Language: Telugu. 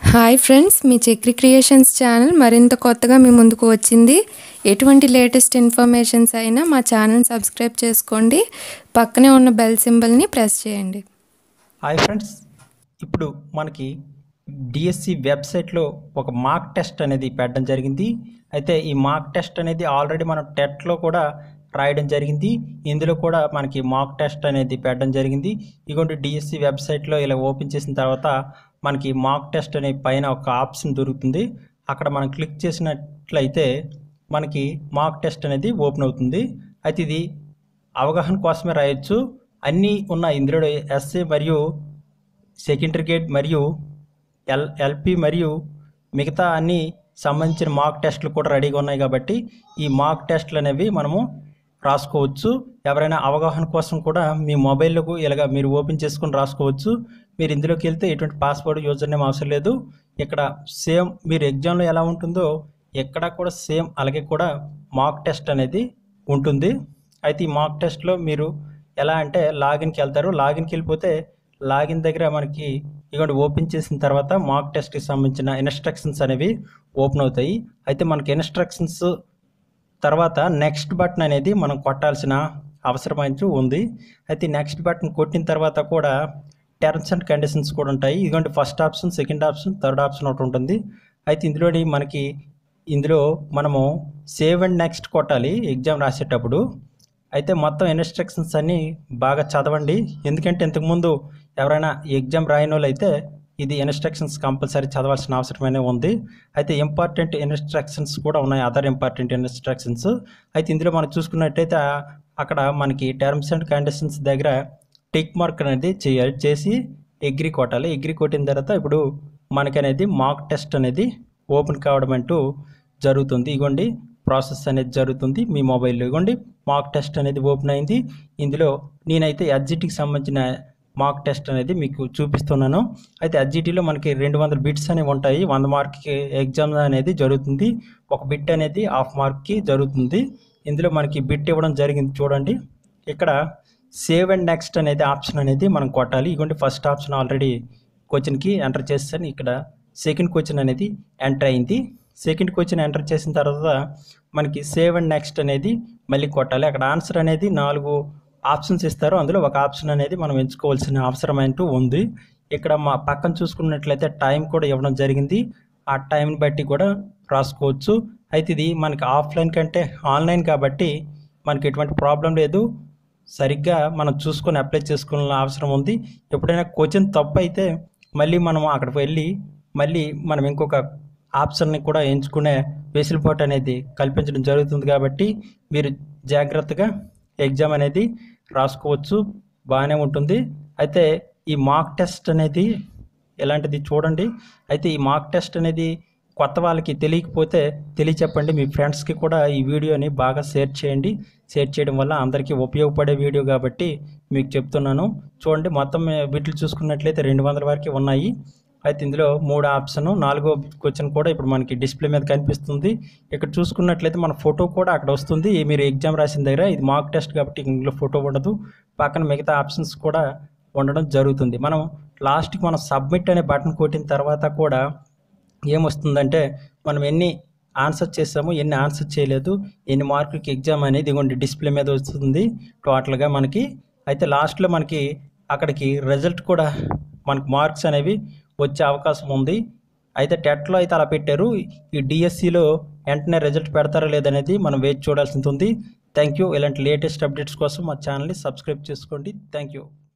హాయ్ ఫ్రెండ్స్ మీ చక్రి క్రియేషన్స్ ఛానల్ మరింత కొత్తగా మీ ముందుకు వచ్చింది ఎటువంటి లేటెస్ట్ ఇన్ఫర్మేషన్స్ అయినా మా ఛానల్ సబ్స్క్రైబ్ చేసుకోండి పక్కనే ఉన్న బెల్ సింబల్ని ప్రెస్ చేయండి హాయ్ ఫ్రెండ్స్ ఇప్పుడు మనకి డిఎస్సి వెబ్సైట్లో ఒక మార్క్ టెస్ట్ అనేది పెట్టడం జరిగింది అయితే ఈ మార్క్ టెస్ట్ అనేది ఆల్రెడీ మనం టెట్లో కూడా రాయడం జరిగింది ఇందులో కూడా మనకి మార్క్ టెస్ట్ అనేది పెట్టడం జరిగింది ఇటువంటి డిఎస్సి వెబ్సైట్లో ఇలా ఓపెన్ చేసిన తర్వాత మనకి మార్క్ టెస్ట్ అనే పైన ఒక ఆప్షన్ దొరుకుతుంది అక్కడ మనం క్లిక్ చేసినట్లయితే మనకి మార్క్ టెస్ట్ అనేది ఓపెన్ అవుతుంది అయితే ఇది అవగాహన కోసమే రాయొచ్చు అన్నీ ఉన్నాయి ఇందులో ఎస్ఏ మరియు సెకండరీ గేట్ మరియు ఎల్ ఎల్పి మరియు మిగతా అన్ని సంబంధించిన మార్క్ టెస్టులు కూడా రెడీగా ఉన్నాయి కాబట్టి ఈ మార్క్ టెస్టులు అనేవి మనము రాసుకోవచ్చు ఎవరైనా అవగాహన కోసం కూడా మీ మొబైల్కు ఇలాగ మీరు ఓపెన్ చేసుకొని రాసుకోవచ్చు మీరు ఇందులోకి వెళ్తే ఎటువంటి పాస్వర్డ్ యూజర్ నేమ్ అవసరం లేదు ఇక్కడ సేమ్ మీరు ఎగ్జామ్లో ఎలా ఉంటుందో ఎక్కడ కూడా సేమ్ అలాగే కూడా మార్క్ టెస్ట్ అనేది ఉంటుంది అయితే ఈ మార్క్ టెస్ట్లో మీరు ఎలా అంటే లాగిన్కి వెళ్తారు లాగిన్కి వెళ్ళిపోతే లాగిన్ దగ్గర మనకి ఇదిగోండి ఓపెన్ చేసిన తర్వాత మార్క్ టెస్ట్కి సంబంధించిన ఇన్స్ట్రక్షన్స్ అనేవి ఓపెన్ అవుతాయి అయితే మనకి ఇన్స్ట్రక్షన్స్ తర్వాత నెక్స్ట్ బటన్ అనేది మనం కొట్టాల్సిన అవసరం అయితే ఉంది అయితే నెక్స్ట్ బటన్ కొట్టిన తర్వాత కూడా టర్మ్స్ అండ్ కండిషన్స్ కూడా ఉంటాయి ఇదిగోండి first option second option third option ఒకటి ఉంటుంది అయితే ఇందులోని మనకి ఇందులో మనము సేవ్ అండ్ నెక్స్ట్ కొట్టాలి ఎగ్జామ్ రాసేటప్పుడు అయితే మొత్తం ఇన్స్ట్రక్షన్స్ అన్నీ బాగా చదవండి ఎందుకంటే ఇంతకుముందు ఎవరైనా ఎగ్జామ్ రాయని వాళ్ళు అయితే ఇది ఇన్స్ట్రక్షన్స్ కంపల్సరీ చదవాల్సిన అవసరమైనా ఉంది అయితే ఇంపార్టెంట్ ఇన్స్ట్రక్షన్స్ కూడా ఉన్నాయి అదర్ ఇంపార్టెంట్ ఇన్స్ట్రక్షన్స్ అయితే ఇందులో మనం చూసుకున్నట్టయితే ఆ- అక్కడ మనకి టర్మ్స్ అండ్ కండిషన్స్ దగ్గర టిక్ మార్క్ అనేది చేయాలి చేసి ఎగ్రీ కొట్టాలి ఎగ్రీ కొట్టిన తర్వాత ఇప్పుడు మనకి అనేది మార్క్ టెస్ట్ అనేది ఓపెన్ కావడం అంటూ జరుగుతుంది ఇగోండి ప్రాసెస్ అనేది జరుగుతుంది మీ మొబైల్లో ఇగోండి మార్క్ టెస్ట్ అనేది ఓపెన్ అయింది ఇందులో నేనైతే ఎడ్జిటీకి సంబంధించిన మార్క్ టెస్ట్ అనేది మీకు చూపిస్తున్నాను అయితే ఎడ్జిటీలో మనకి రెండు వందల బిట్స్ అనేవి ఉంటాయి వంద మార్క్కి ఎగ్జామ్ అనేది జరుగుతుంది ఒక బిట్ అనేది హాఫ్ మార్క్కి జరుగుతుంది ఇందులో మనకి బిట్ ఇవ్వడం జరిగింది చూడండి ఇక్కడ సేవ్ అండ్ నెక్స్ట్ అనేది ఆప్షన్ అనేది మనం కొట్టాలి ఇగోండి ఫస్ట్ ఆప్షన్ ఆల్రెడీ క్వశ్చన్కి ఎంటర్ చేస్తాను ఇక్కడ సెకండ్ క్వశ్చన్ అనేది ఎంటర్ అయింది సెకండ్ క్వశ్చన్ ఎంటర్ చేసిన తర్వాత మనకి సేవ్ అండ్ నెక్స్ట్ అనేది మళ్ళీ కొట్టాలి అక్కడ ఆన్సర్ అనేది నాలుగు ఆప్షన్స్ ఇస్తారు అందులో ఒక ఆప్షన్ అనేది మనం ఎంచుకోవాల్సిన అవసరం అంటూ ఉంది ఇక్కడ మా పక్కన చూసుకున్నట్లయితే టైం కూడా ఇవ్వడం జరిగింది ఆ టైంని బట్టి కూడా రాసుకోవచ్చు అయితే ఇది మనకి ఆఫ్లైన్ కంటే ఆన్లైన్ కాబట్టి మనకి ఎటువంటి ప్రాబ్లం లేదు సరిగ్గా మనం చూసుకొని అప్లై చేసుకునే అవసరం ఉంది ఎప్పుడైనా క్వశ్చన్ తప్పు అయితే మళ్ళీ మనం అక్కడికి వెళ్ళి మళ్ళీ మనం ఇంకొక ఆప్షన్ని కూడా ఎంచుకునే వెసులుబాటు అనేది కల్పించడం జరుగుతుంది కాబట్టి మీరు జాగ్రత్తగా ఎగ్జామ్ అనేది రాసుకోవచ్చు బాగానే ఉంటుంది అయితే ఈ మార్క్ టెస్ట్ అనేది ఎలాంటిది చూడండి అయితే ఈ మార్క్ టెస్ట్ అనేది కొత్త వాళ్ళకి తెలియకపోతే తెలియచెప్పండి మీ ఫ్రెండ్స్కి కూడా ఈ వీడియోని బాగా షేర్ చేయండి షేర్ చేయడం వల్ల అందరికీ ఉపయోగపడే వీడియో కాబట్టి మీకు చెప్తున్నాను చూడండి మొత్తం వీటిని చూసుకున్నట్లయితే రెండు వందల వరకు ఉన్నాయి అయితే ఇందులో మూడు ఆప్షన్ నాలుగో క్వశ్చన్ కూడా ఇప్పుడు మనకి డిస్ప్లే మీద కనిపిస్తుంది ఇక్కడ చూసుకున్నట్లయితే మన ఫోటో కూడా అక్కడ వస్తుంది మీరు ఎగ్జామ్ రాసిన దగ్గర ఇది మార్క్ టెస్ట్ కాబట్టి ఇందులో ఫోటో ఉండదు పక్కన మిగతా ఆప్షన్స్ కూడా ఉండడం జరుగుతుంది మనం లాస్ట్కి మనం సబ్మిట్ అనే బటన్ కొట్టిన తర్వాత కూడా ఏమొస్తుందంటే మనం ఎన్ని ఆన్సర్ చేసాము ఎన్ని ఆన్సర్ చేయలేదు ఎన్ని మార్కులకి ఎగ్జామ్ అనేది ఇదిగోండి డిస్ప్లే మీద వస్తుంది టోటల్గా మనకి అయితే లాస్ట్లో మనకి అక్కడికి రిజల్ట్ కూడా మనకి మార్క్స్ అనేవి వచ్చే అవకాశం ఉంది అయితే టెట్లో అయితే అలా పెట్టారు ఈ డిఎస్సిలో వెంటనే రిజల్ట్ పెడతారా లేదనేది మనం వేచి చూడాల్సి ఉంది థ్యాంక్ యూ ఇలాంటి లేటెస్ట్ అప్డేట్స్ కోసం మా ఛానల్ని సబ్స్క్రైబ్ చేసుకోండి థ్యాంక్ యూ